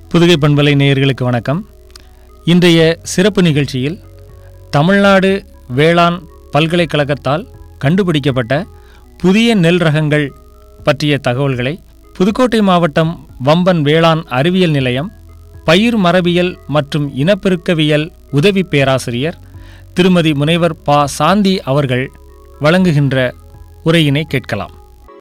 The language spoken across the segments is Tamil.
புதுகை பண்பலை நேயர்களுக்கு வணக்கம் இன்றைய சிறப்பு நிகழ்ச்சியில் தமிழ்நாடு வேளாண் பல்கலைக்கழகத்தால் கண்டுபிடிக்கப்பட்ட புதிய நெல் ரகங்கள் பற்றிய தகவல்களை புதுக்கோட்டை மாவட்டம் வம்பன் வேளாண் அறிவியல் நிலையம் பயிர் மரபியல் மற்றும் இனப்பெருக்கவியல் உதவி பேராசிரியர் திருமதி முனைவர் பா சாந்தி அவர்கள் வழங்குகின்ற உரையினை கேட்கலாம்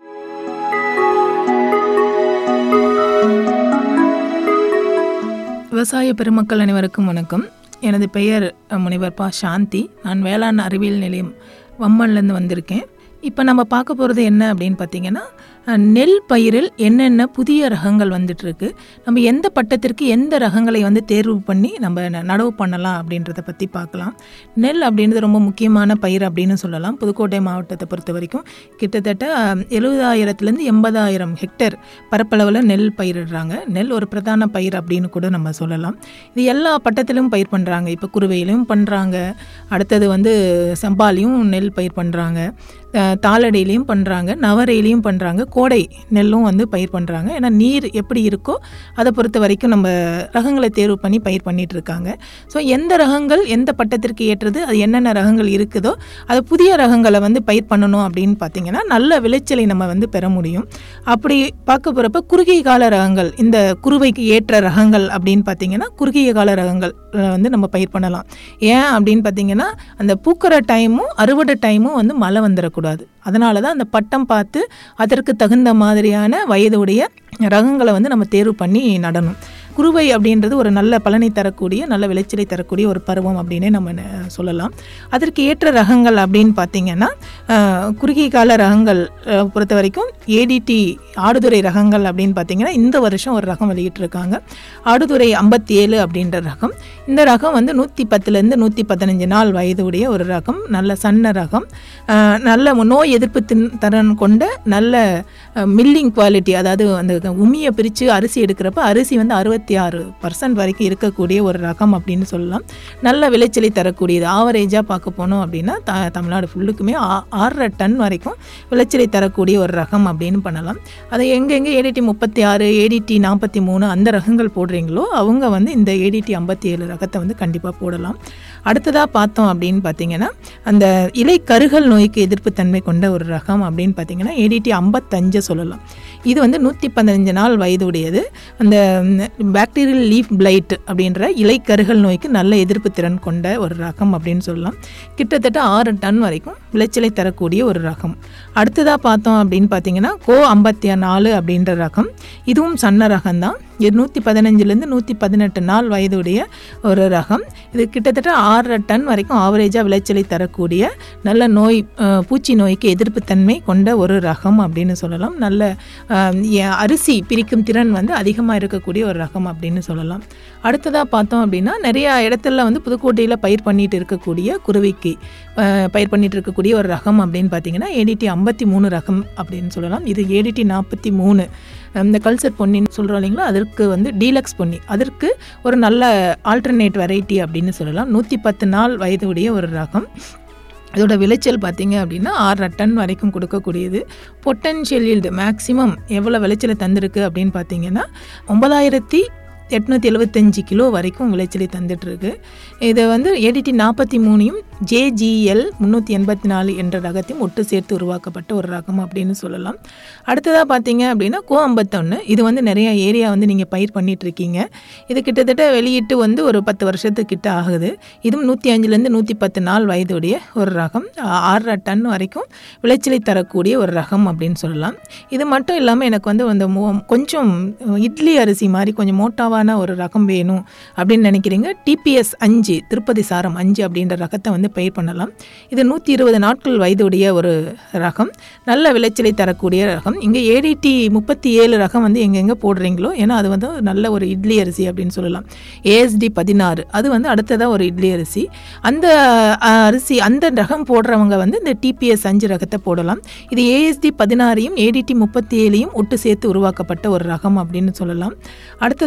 விவசாய பெருமக்கள் அனைவருக்கும் வணக்கம் எனது பெயர் அஹ், முனைவர் பா சாந்தி நான் வேளாண் அறிவியல் நிலையம் வம்மன்லேருந்து வந்திருக்கேன் இப்போ நம்ம பார்க்க போகிறது என்ன அப்படின்னு பார்த்தீங்கன்னா அஹ், நெல் பயிரில் என்னென்ன புதிய ரகங்கள் வந்துட்டுருக்கு நம்ம எந்த பட்டத்திற்கு எந்த ரகங்களை வந்து தேர்வு பண்ணி நம்ம ந- நடவு பண்ணலாம் அப்படின்றத பற்றி பார்க்கலாம் நெல் அப்படின்றது ரொம்ப முக்கியமான பயிர் அப்படின்னு சொல்லலாம் புதுக்கோட்டை மாவட்டத்தை பொறுத்த வரைக்கும் கிட்டத்தட்ட அஹ், எழுபதாயிரத்துலேருந்து எண்பதாயிரம் ஹெக்டேர் பரப்பளவில் நெல் பயிரிடுறாங்க நெல் ஒரு பிரதான பயிர் அப்படின்னு கூட நம்ம சொல்லலாம் இது எல்லா பட்டத்திலும் பயிர் பண்ணுறாங்க இப்போ குருவையிலையும் பண்ணுறாங்க அடுத்தது வந்து செம்பாலையும் நெல் பயிர் பண்ணுறாங்க தாளடியிலையும் பண்ணுறாங்க நவரையிலையும் பண்ணுறாங்க கோடை நெல்லும் வந்து பயிர் பண்ணுறாங்க ஏன்னா நீர் எப்படி இருக்கோ அதை பொறுத்த வரைக்கும் நம்ம ரகங்களை தேர்வு பண்ணி பயிர் பண்ணிட்டு இருக்காங்க ஸோ எந்த ரகங்கள் எந்த பட்டத்திற்கு ஏற்றது அது என்னென்ன ரகங்கள் இருக்குதோ அது புதிய ரகங்களை வந்து பயிர் பண்ணணும் அப்படின்னு பார்த்தீங்கன்னா நல்ல விளைச்சலை நம்ம வந்து பெற முடியும் அப்படி பார்க்க போகிறப்ப குறுகிய கால ரகங்கள் இந்த குருவைக்கு ஏற்ற ரகங்கள் அப்படின்னு பார்த்தீங்கன்னா குறுகிய கால ரகங்கள் அஹ், வந்து நம்ம பயிர் பண்ணலாம் ஏன் அப்படின்னு பார்த்தீங்கன்னா அந்த பூக்கிற டைமும் அறுவடை டைமும் வந்து மழை வந்துடக்கூடாது அதனால தான் அந்த பட்டம் பார்த்து அதற்கு தகுந்த மாதிரியான வயதுடைய ரகங்களை வந்து நம்ம தேர்வு பண்ணி நடணும் குருவை அப்படின்றது ஒரு நல்ல பலனை தரக்கூடிய நல்ல விளைச்சலை தரக்கூடிய ஒரு பருவம் அப்படின்னே நம்ம ந- சொல்லலாம் அதற்கு ஏற்ற ரகங்கள் அப்படின்னு பார்த்தீங்கன்னா அஹ், குறுகிய கால ரகங்கள் அஹ், பொறுத்த வரைக்கும் ஏடிடி ஆடுதுறை ரகங்கள் அப்படின்னு பார்த்தீங்கன்னா இந்த வருஷம் ஒரு ரகம் வெளியிட்டிருக்காங்க ஆடுதுறை ஐம்பத்தி ஏழு அப்படின்ற ரகம் இந்த ரகம் வந்து நூற்றி பத்துலேருந்து நூற்றி பதினஞ்சு நாள் வயதுடைய ஒரு ரகம் நல்ல சன்ன ரகம் அஹ், நல்ல நோய் எதிர்ப்பு தின்- திறன் கொண்ட நல்ல மில்லிங் குவாலிட்டி அதாவது அந்த உமியை பிரித்து அரிசி எடுக்கிறப்ப அரிசி வந்து அறுபத்தி ஆறு பர்சன்ட் வரைக்கும் இருக்கக்கூடிய ஒரு ரகம் அப்படின்னு சொல்லலாம் நல்ல விளைச்சலை தரக்கூடியது ஆவரேஜாக பார்க்க போனோம் அப்படின்னா த தமிழ்நாடு ஃபுல்லுக்குமே ஆ- ஆறரை டன் வரைக்கும் விளைச்சலை தரக்கூடிய ஒரு ரகம் அப்படின்னு பண்ணலாம் அதை எங்கெங்கே ஏடிடி முப்பத்தி ஆறு ஏடிடி நாற்பத்தி மூணு அந்த ரகங்கள் போடுறீங்களோ அவங்க வந்து இந்த ஏடிடி ஐம்பத்தி ஏழு ரகத்தை வந்து கண்டிப்பாக போடலாம் அடுத்ததாக பார்த்தோம் அப்படின்னு பார்த்தீங்கன்னா அந்த இலை கருகல் நோய்க்கு எதிர்ப்பு தன்மை கொண்ட ஒரு ரகம் அப்படின்னு பார்த்தீங்கன்னா ஏடிடி ஐம்பத்தஞ்சு சொல்லலாம் இது வந்து நூற்றி பதினஞ்சு நாள் வயதுடையது அந்த பாக்டீரியல் லீஃப் பிளைட் அப்படின்ற இலை கருகல் நோய்க்கு நல்ல எதிர்ப்பு திறன் கொண்ட ஒரு ரகம் அப்படின்னு சொல்லலாம் கிட்டத்தட்ட ஆறு டன் வரைக்கும் விளைச்சலை தரக்கூடிய ஒரு ரகம் அடுத்ததாக பார்த்தோம் அப்படின்னு பார்த்தீங்கன்னா கோ ஐம்பத்தி நாலு அப்படின்ற ரகம் இதுவும் சன்ன ரகம் தான் இது நூற்றி பதினஞ்சுலேருந்து நூற்றி பதினெட்டு நாள் வயதுடைய ஒரு ரகம் இது கிட்டத்தட்ட ஆறரை டன் வரைக்கும் ஆவரேஜாக விளைச்சலை தரக்கூடிய நல்ல நோய் அஹ், பூச்சி நோய்க்கு எதிர்ப்பு தன்மை கொண்ட ஒரு ரகம் அப்படின்னு சொல்லலாம் நல்ல அஹ், எ- அரிசி பிரிக்கும் திறன் வந்து அதிகமாக இருக்கக்கூடிய ஒரு ரகம் அப்படின்னு சொல்லலாம் அடுத்ததாக பார்த்தோம் அப்படின்னா நிறையா இடத்துல வந்து புதுக்கோட்டையில் பயிர் பண்ணிட்டு இருக்கக்கூடிய குருவிக்கு அஹ், பயிர் பண்ணிட்டு இருக்கக்கூடிய ஒரு ரகம் அப்படின்னு பார்த்தீங்கன்னா ஏடிடி ஐம்பத்தி மூணு ரகம் அப்படின்னு சொல்லலாம் இது ஏடிடி நாற்பத்தி மூணு இந்த கல்ச்சர் பொன்னின்னு சொல்கிறோம் இல்லைங்களா அதற்கு வந்து டீலக்ஸ் பொன்னி அதற்கு ஒரு நல்ல ஆல்டர்னேட் வெரைட்டி அப்படின்னு சொல்லலாம் நூற்றி பத்து நாள் வயதுடைய ஒரு ரகம் இதோட விளைச்சல் பார்த்தீங்க அப்படின்னா ஆறரை டன் வரைக்கும் கொடுக்கக்கூடியது பொட்டன்ஷியல் ஈல்டு மேக்ஸிமம் எவ்வளோ விளைச்சலை தந்திருக்கு அப்படின்னு பார்த்தீங்கன்னா ஒன்பதாயிரத்தி எட்நூற்றி எழுபத்தஞ்சு கிலோ வரைக்கும் விளைச்சலை தந்துட்டுருக்கு இதை வந்து ஏடிடி நாற்பத்தி மூணையும் ஜேஜிஎல் முந்நூற்றி எண்பத்தி நாலு என்ற ரகத்தையும் ஒட்டு சேர்த்து உருவாக்கப்பட்ட ஒரு ரகம் அப்படின்னு சொல்லலாம் அடுத்ததாக பார்த்தீங்க அப்படின்னா கோ ஐம்பத்தொன்று இது வந்து நிறைய ஏரியா வந்து நீங்கள் பயிர் பண்ணிட்டு இருக்கீங்க இது கிட்டத்தட்ட வெளியிட்டு வந்து ஒரு பத்து வருஷத்துக்கிட்ட ஆகுது இதுவும் நூற்றி அஞ்சுலேருந்து நூற்றி பத்து நாள் வயதுடைய ஒரு ரகம் ஆ- ஆறரை டன் வரைக்கும் விளைச்சலை தரக்கூடிய ஒரு ரகம் அப்படின்னு சொல்லலாம் இது மட்டும் இல்லாமல் எனக்கு வந்து அந்த மோ- கொஞ்சம் இட்லி அரிசி மாதிரி கொஞ்சம் மோட்டாவான ஒரு ரகம் வேணும் அப்படின்னு நினைக்கிறீங்க டிபிஎஸ் அஞ்சு திருப்பதி சாரம் அஞ்சு அப்படின்ற ரகத்தை வந்து பயிர் பண்ணலாம் இது நூற்றி இருபது நாட்கள் வயதுடைய ஒரு ரகம் நல்ல விளைச்சலை தரக்கூடிய ரகம் இங்கே ஏடிடி முப்பத்தி ஏழு ரகம் வந்து எங்கெங்கே போடுறீங்களோ ஏன்னா அது வந்து நல்ல ஒரு இட்லி அரிசி அப்படின்னு சொல்லலாம் ஏஎஸ்டி பதினாறு அது வந்து அடுத்ததாக ஒரு இட்லி அரிசி அந்த அஹ், அரிசி அந்த ரகம் போடுறவங்க வந்து இந்த டிபிஎஸ் அஞ்சு ரகத்தை போடலாம் இது ஏஎஸ்டி பதினாறையும் ஏடிடி முப்பத்தி ஏழையும் ஒட்டு சேர்த்து உருவாக்கப்பட்ட ஒரு ரகம் அப்படின்னு சொல்லலாம் அடுத்ததாக பார்த்தீங்க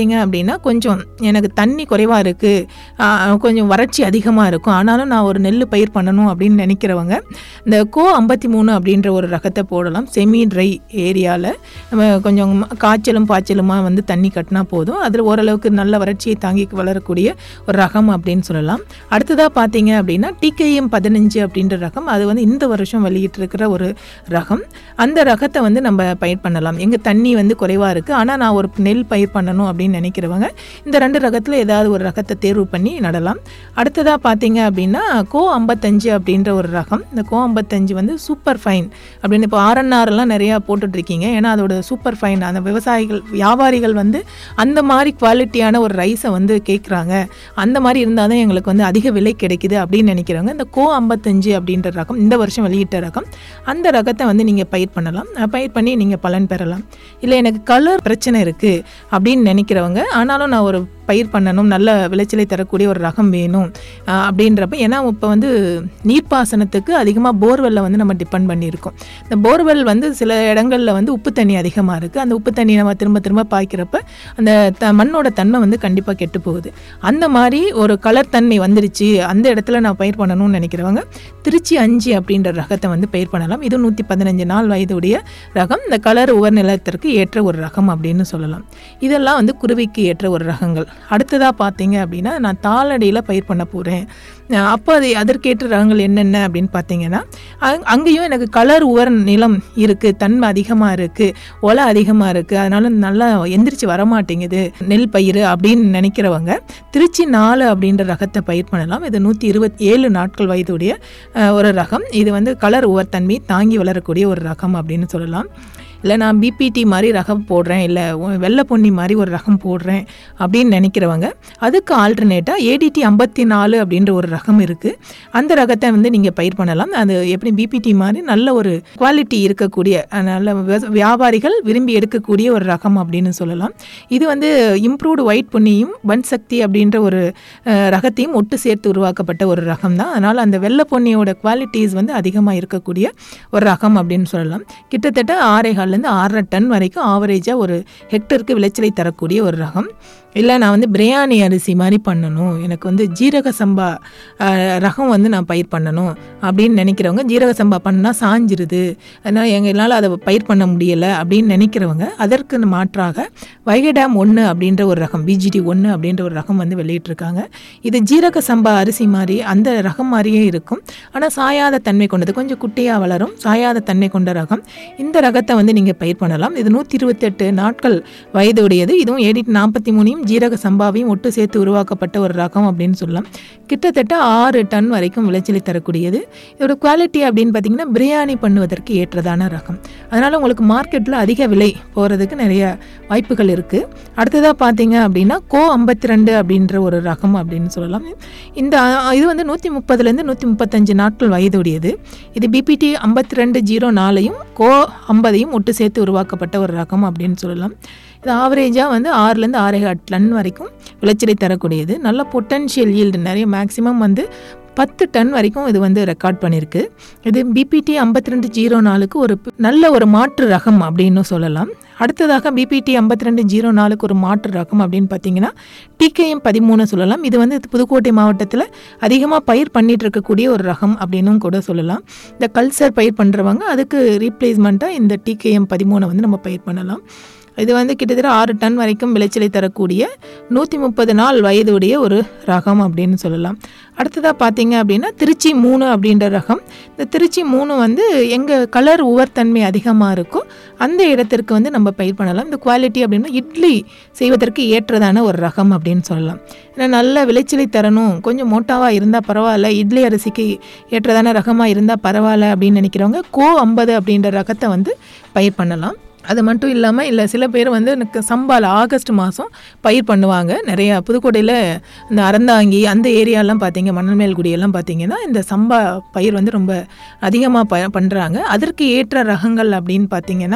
பார்த்தீங்க அப்படின்னா கொஞ்சம் எனக்கு தண்ணி குறைவாக இருக்குது கொஞ்சம் வறட்சி அதிகமாக இருக்கும் ஆனாலும் நான் ஒரு நெல் பயிர் பண்ணணும் அப்படின்னு நினைக்கிறவங்க இந்த கோ ஐம்பத்தி மூணு அப்படின்ற ஒரு ரகத்தை போடலாம் செமி ட்ரை ஏரியாவில் நம்ம கொஞ்சம் காய்ச்சலும் பாய்ச்சலுமா வந்து தண்ணி கட்டினா போதும் அதில் ஓரளவுக்கு நல்ல வறட்சியை தாங்கி வளரக்கூடிய ஒரு ரகம் அப்படின்னு சொல்லலாம் அடுத்ததாக பார்த்தீங்க அப்படின்னா டிகேஎம் பதினஞ்சு அப்படின்ற ரகம் அது வந்து இந்த வருஷம் வெளியிட்டிருக்கிற ஒரு ரகம் அந்த ரகத்தை வந்து நம்ம பயிர் பண்ணலாம் எங்கள் தண்ணி வந்து குறைவாக இருக்குது ஆனால் நான் ஒரு நெல் பயிர் பண்ணணும் அப்படின்னு நினைக்கிறவங்க இந்த ரெண்டு ரகத்தில் ஏதாவது ஒரு ரகத்தை தேர்வு பண்ணி நடலாம் அடுத்ததாக பார்த்தீங்க அப்படின்னா கோ ஐம்பத்தஞ்சு அப்படின்ற ஒரு ரகம் இந்த கோ ஐம்பத்தஞ்சு வந்து சூப்பர் ஃபைன் அப்படின்னு இப்போ ஆர்என்ஆர்லாம் நிறையா போட்டுட்ருக்கீங்க ஏன்னா அதோட சூப்பர் ஃபைன் அந்த விவசாயிகள் வியாபாரிகள் வந்து அந்த மாதிரி குவாலிட்டியான ஒரு ரைஸை வந்து கேட்குறாங்க அந்த மாதிரி இருந்தால் தான் எங்களுக்கு வந்து அதிக விலை கிடைக்குது அப்படின்னு நினைக்கிறவங்க இந்த கோ ஐம்பத்தஞ்சு அப்படின்ற ரகம் இந்த வருஷம் வெளியிட்ட ரகம் அந்த ரகத்தை வந்து நீங்கள் பயிர் பண்ணலாம் அஹ் பயிர் பண்ணி நீங்கள் பலன் பெறலாம் இல்லை எனக்கு கலர் பிரச்சனை இருக்குது அப்படின்னு நினைக்கிறவங்க ஆனாலும் நான் ஒரு பயிர் பண்ணணும் நல்ல விளைச்சலை தரக்கூடிய ஒரு ரகம் வேணும் அஹ் அப்படின்றப்ப ஏன்னா இப்போ வந்து நீர்ப்பாசனத்துக்கு அதிகமாக போர்வெல்ல வந்து நம்ம டிபெண்ட் பண்ணியிருக்கோம் இந்த போர்வெல் வந்து சில இடங்களில் வந்து உப்பு தண்ணி அதிகமாக இருக்குது அந்த உப்பு தண்ணி நம்ம திரும்ப திரும்ப பாய்க்கிறப்ப அந்த த மண்ணோட தன்மை வந்து கண்டிப்பாக கெட்டு போகுது அந்த மாதிரி ஒரு கலர் தன்மை வந்துருச்சு அந்த இடத்துல நான் பயிர் பண்ணணும்னு நினைக்கிறவங்க திருச்சி அஞ்சு அப்படின்ற ரகத்தை வந்து பயிர் பண்ணலாம் இது நூற்றி பதினஞ்சு நாள் வயதுடைய ரகம் இந்த கலர் உவர் நிலத்திற்கு ஏற்ற ஒரு ரகம் அப்படின்னு சொல்லலாம் இதெல்லாம் வந்து குருவிக்கு ஏற்ற ஒரு ரகங்கள் அடுத்ததாக பார்த்தீங்க அப்படின்னா நான் தாளடியில் பயிர் பண்ண போகிறேன் அப்போ அது அதற்கேற்ற ரகங்கள் என்னென்ன அப்படின்னு பார்த்தீங்கன்னா அங் அங்கேயும் எனக்கு கலர் உவர் நிலம் இருக்குது தன்மை அதிகமாக இருக்குது ஒலை அதிகமாக இருக்குது அதனால நல்லா எந்திரிச்சு வரமாட்டேங்குது நெல் பயிர் அப்படின்னு நினைக்கிறவங்க திருச்சி நாலு அப்படின்ற ரகத்தை பயிர் பண்ணலாம் இது நூற்றி இருபத்தி ஏழு நாட்கள் வயதுடைய அஹ், ஒரு ரகம் இது வந்து கலர் உவர் தன்மை தாங்கி வளரக்கூடிய ஒரு ரகம் அப்படின்னு சொல்லலாம் இல்லை நான் பிபிடி மாதிரி ரகம் போடுறேன் இல்லை வெள்ளை பொன்னி மாதிரி ஒரு ரகம் போடுறேன் அப்படின்னு நினைக்கிறவங்க அதுக்கு ஆல்டர்னேட்டாக ஏடிடி ஐம்பத்தி நாலு அப்படின்ற ஒரு ரகம் இருக்குது அந்த ரகத்தை வந்து நீங்கள் பயிர் பண்ணலாம் அது எப்படி பிபிடி மாதிரி நல்ல ஒரு குவாலிட்டி இருக்கக்கூடிய அஹ், நல்ல விவச- வியாபாரிகள் விரும்பி எடுக்கக்கூடிய ஒரு ரகம் அப்படின்னு சொல்லலாம் இது வந்து இம்ப்ரூவ்டு ஒயிட் பொன்னியும் வன் சக்தி அப்படின்ற ஒரு அஹ், ரகத்தையும் ஒட்டு சேர்த்து உருவாக்கப்பட்ட ஒரு ரகம் தான் அதனால் அந்த வெள்ளை பொன்னியோட குவாலிட்டிஸ் வந்து அதிகமாக இருக்கக்கூடிய ஒரு ரகம் அப்படின்னு சொல்லலாம் கிட்டத்தட்ட ஆறேகால்லேருந்து ஆறரை டன் வரைக்கும் ஆவரேஜாக ஒரு ஹெக்டருக்கு விளைச்சலை தரக்கூடிய ஒரு ரகம் இல்லை நான் வந்து பிரியாணி அரிசி மாதிரி பண்ணணும் எனக்கு வந்து ஜீரக சம்பா அஹ், ரகம் வந்து நான் பயிர் பண்ணணும் அப்படின்னு நினைக்கிறவங்க ஜீரக சம்பா பண்ணால் சாஞ்சிருது அதனால் எங்களால் அதை பயிர் பண்ண முடியலை அப்படின்னு நினைக்கிறவங்க அதற்கு மாற்றாக வைகடாம் ஒன்று அப்படின்ற ஒரு ரகம் பிஜிடி ஒன்று அப்படின்ற ஒரு ரகம் வந்து வெளியிட்டிருக்காங்க இது ஜீரக சம்பா அரிசி மாதிரி அந்த ரகம் மாதிரியே இருக்கும் ஆனால் சாயாத தன்மை கொண்டது கொஞ்சம் குட்டியாக வளரும் சாயாத தன்மை கொண்ட ரகம் இந்த ரகத்தை வந்து நீங்கள் பயிர் பண்ணலாம் இது நூற்றி இருபத்தெட்டு நாட்கள் வயதுடையது இதுவும் ஏடிட் நாற்பத்தி மூணையும் ஜீரக சம்பாவையும் ஒட்டு சேர்த்து உருவாக்கப்பட்ட ஒரு ரகம் அப்படின்னு சொல்லலாம் கிட்டத்தட்ட ஆறு டன் வரைக்கும் விளைச்சலை தரக்கூடியது இதோட குவாலிட்டி அப்படின்னு பார்த்தீங்கன்னா பிரியாணி பண்ணுவதற்கு ஏற்றதான ரகம் அதனால் உங்களுக்கு மார்க்கெட்டில் அதிக விலை போகிறதுக்கு நிறைய வாய்ப்புகள் இருக்குது அடுத்ததாக பார்த்தீங்க அப்படின்னா கோ ஐம்பத்தி ரெண்டு அப்படின்ற ஒரு ரகம் அப்படின்னு சொல்லலாம் இந்த அஹ், இது வந்து நூற்றி முப்பதுலேருந்து நூற்றி முப்பத்தஞ்சு நாட்கள் வயதுடையது இது பிபிடி ஐம்பத்தி ரெண்டு ஜீரோ நாலையும் கோ ஐம்பதையும் ஒட்டு சேர்த்து உருவாக்கப்பட்ட ஒரு ரகம் அப்படின்னு சொல்லலாம் இது ஆவரேஜாக வந்து ஆறுலேருந்து ஆறே டன் வரைக்கும் விளைச்சலை தரக்கூடியது நல்ல பொட்டன்ஷியல் yield நிறைய மேக்ஸிமம் வந்து பத்து டன் வரைக்கும் இது வந்து ரெக்கார்ட் பண்ணியிருக்கு இது பிபிடி ஐம்பத்தி ரெண்டு ஜீரோ நாலுக்கு ஒரு ப- நல்ல ஒரு மாற்று ரகம் அப்படின்னு சொல்லலாம் அடுத்ததாக பிபிடி ஐம்பத்தி ரெண்டு ஜீரோ நாலுக்கு ஒரு மாற்று ரகம் அப்படின்னு பார்த்தீங்கன்னா டிகேஎம் பதிமூணு சொல்லலாம் இது வந்து புதுக்கோட்டை மாவட்டத்தில் அதிகமாக பயிர் பண்ணிட்டு இருக்கக்கூடிய ஒரு ரகம் அப்படின்னும் கூட சொல்லலாம் இந்த கல்சர் பயிர் பண்ணுறவங்க அதுக்கு ரீப்ளேஸ்மெண்ட்டாக இந்த டிகேஎம் பதிமூணை வந்து நம்ம பயிர் பண்ணலாம் இது வந்து கிட்டத்தட்ட ஆறு டன் வரைக்கும் விளைச்சலை தரக்கூடிய நூற்றி முப்பது நாள் வயதுடைய ஒரு ரகம் அப்படின்னு சொல்லலாம் அடுத்ததாக பார்த்தீங்க அப்படின்னா திருச்சி மூணு அப்படின்ற ரகம் இந்த திருச்சி மூணு வந்து எங்கள் கலர் உவர்த்தன்மை அதிகமாக இருக்கோ அந்த இடத்திற்கு வந்து நம்ம பயிர் பண்ணலாம் இந்த குவாலிட்டி அப்படின்னா இட்லி செய்வதற்கு ஏற்றதான ஒரு ரகம் அப்படின்னு சொல்லலாம் ஏன்னா நல்ல விளைச்சலை தரணும் கொஞ்சம் மோட்டாவாக இருந்தால் பரவாயில்ல இட்லி அரிசிக்கு ஏற்றதான ரகமாக இருந்தால் பரவாயில்ல அப்படின்னு நினைக்கிறவங்க கோ ஐம்பது அப்படின்ற ரகத்தை வந்து பயிர் பண்ணலாம் அது மட்டும் இல்லாமல் இல்லை சில பேர் வந்து எனக்கு சம்பால் ஆகஸ்ட் மாதம் பயிர் பண்ணுவாங்க நிறையா புதுக்கோட்டையில் இந்த அறந்தாங்கி அந்த ஏரியாலாம் பார்த்தீங்க மணல்மேல்குடியெல்லாம் பார்த்தீங்கன்னா இந்த சம்பா பயிர் வந்து ரொம்ப அதிகமாக ப பண்ணுறாங்க அதற்கு ஏற்ற ரகங்கள் அப்படின்னு பார்த்தீங்கன்னா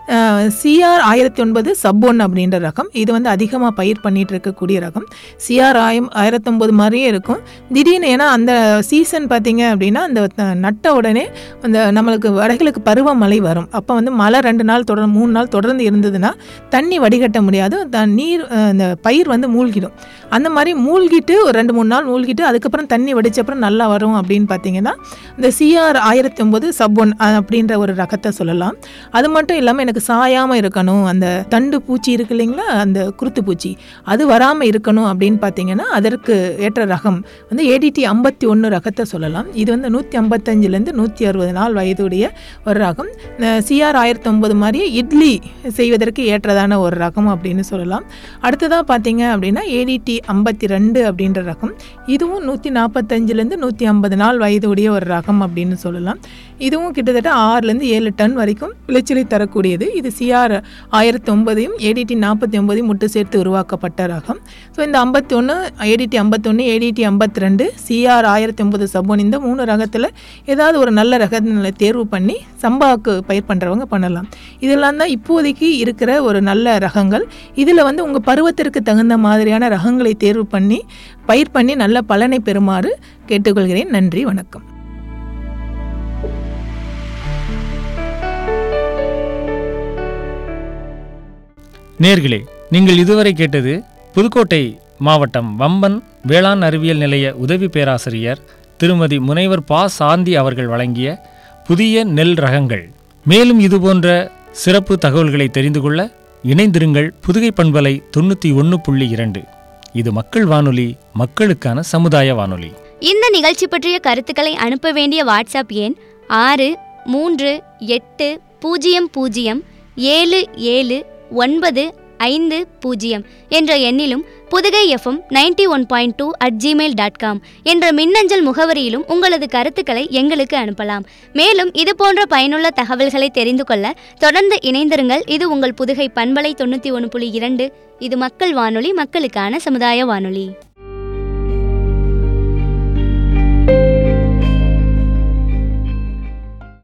சிஆர் ஆயிரத்தி ஒன்பது சப் ஒன் அப்படின்ற ரகம் இது வந்து அதிகமாக பயிர் பண்ணிட்டு இருக்கக்கூடிய ரகம் சிஆர் ஆயம் ஆயிரத்தொம்பது மாதிரியே இருக்கும் திடீர்னு ஏன்னா அந்த சீசன் பார்த்தீங்க அப்படின்னா அந்த த- நட்ட உடனே அந்த நம்மளுக்கு வடகிழக்கு பருவமழை வரும் அப்போ வந்து மழை ரெண்டு நாள் தொடரும் மூணு நாள் தொடர்ந்து இருந்ததுன்னா தண்ணி வடிகட்ட முடியாது த- நீர் அஹ், இந்த பயிர் வந்து மூழ்கிடும் அந்த மாதிரி மூழ்கிட்டு ஒரு ரெண்டு மூணு நாள் மூழ்கிட்டு அதுக்கப்புறம் தண்ணி வடிச்ச அப்புறம் நல்லா வரும் அப்படின்னு பார்த்தீங்கன்னா இந்த சிஆர் ஆயிரத்தி ஒம்பது சப் ஒன் அப்படின்ற ஒரு ரகத்தை சொல்லலாம் அது மட்டும் இல்லாமல் எனக்கு சாயாமல் இருக்கணும் அந்த தண்டு பூச்சி இருக்கு இல்லைங்களா அந்த குருத்து பூச்சி அது வராமல் இருக்கணும் அப்படின்னு பார்த்தீங்கன்னா அதற்கு ஏற்ற ரகம் வந்து ஏடிடி ஐம்பத்தி ஒன்று ரகத்தை சொல்லலாம் இது வந்து நூற்றி ஐம்பத்தஞ்சிலேருந்து நூற்றி அறுபது நாள் வயதுடைய ஒரு ரகம் சிஆர் ஆயிரத்தி ஒம்பது மாதிரி இட்லி செய்வதற்கு ஏற்றதான ஒரு ரகம் அப்படின்னு சொல்லலாம் அடுத்ததாக பார்த்தீங்க அப்படின்னா ஏடிடி ஐம்பத்தி ரெண்டு அப்படின்ற ரகம் இதுவும் நூற்றி நாற்பத்தஞ்சிலேருந்து நூற்றி ஐம்பது நாள் வயதுடைய ஒரு ரகம் அப்படின்னு சொல்லலாம் இதுவும் கிட்டத்தட்ட ஆறுலேருந்து ஏழு டன் வரைக்கும் விளைச்சலை தரக்கூடியது இது சிஆர் ஆயிரத்தி ஒன்பதையும் ஏடிடி நாற்பத்தி ஒன்பதையும் முட்டு சேர்த்து உருவாக்கப்பட்ட ரகம் ஸோ இந்த ஐம்பத்தி ஒன்று ஏடிடி ஐம்பத்தொன்று ஏடிடி ஐம்பத்தி ரெண்டு சிஆர் ஆயிரத்தி ஒன்பது சப்போன் இந்த மூணு ரகத்தில் ஏதாவது ஒரு நல்ல ரகங்களை தேர்வு பண்ணி சம்பாவுக்கு பயிர் பண்ணுறவங்க பண்ணலாம் இதெல்லாம் தான் இப்போதைக்கு இருக்கிற ஒரு நல்ல ரகங்கள் இதில் வந்து உங்கள் பருவத்திற்கு தகுந்த மாதிரியான ரகங்களை தேர்வு பண்ணி பயிர் பண்ணி நல்ல பலனை பெறுமாறு கேட்டுக்கொள்கிறேன் நன்றி வணக்கம் நேர்களே நீங்கள் இதுவரை கேட்டது புதுக்கோட்டை மாவட்டம் வம்பன் வேளாண் அறிவியல் நிலைய உதவி பேராசிரியர் திருமதி முனைவர் பா சாந்தி அவர்கள் வழங்கிய புதிய நெல் ரகங்கள் மேலும் இதுபோன்ற சிறப்பு தகவல்களை தெரிந்து கொள்ள இணைந்திருங்கள் புதுகை பண்பலை தொண்ணூற்றி ஒன்று புள்ளி இரண்டு இது மக்கள் வானொலி மக்களுக்கான சமுதாய வானொலி இந்த நிகழ்ச்சி பற்றிய கருத்துக்களை அனுப்ப வேண்டிய வாட்ஸ்அப் எண் ஆறு மூன்று எட்டு பூஜ்ஜியம் பூஜ்ஜியம் ஏழு ஏழு ஒன்பது ஐந்து பூஜ்ஜியம் என்ற எண்ணிலும் Pudugai FM ninety one point two at Gmail dot com என்ற மின்னஞ்சல் முகவரியிலும் உங்களது கருத்துக்களை எங்களுக்கு அனுப்பலாம் மேலும் இது போன்ற பயனுள்ள தகவல்களை தெரிந்து கொள்ள தொடர்ந்து இணைந்திருங்கள் இது உங்கள் புதுகை பண்பலை தொண்ணூற்றி ஒன்று புள்ளி இரண்டு இது மக்கள் வானொலி மக்களுக்கான சமுதாய வானொலி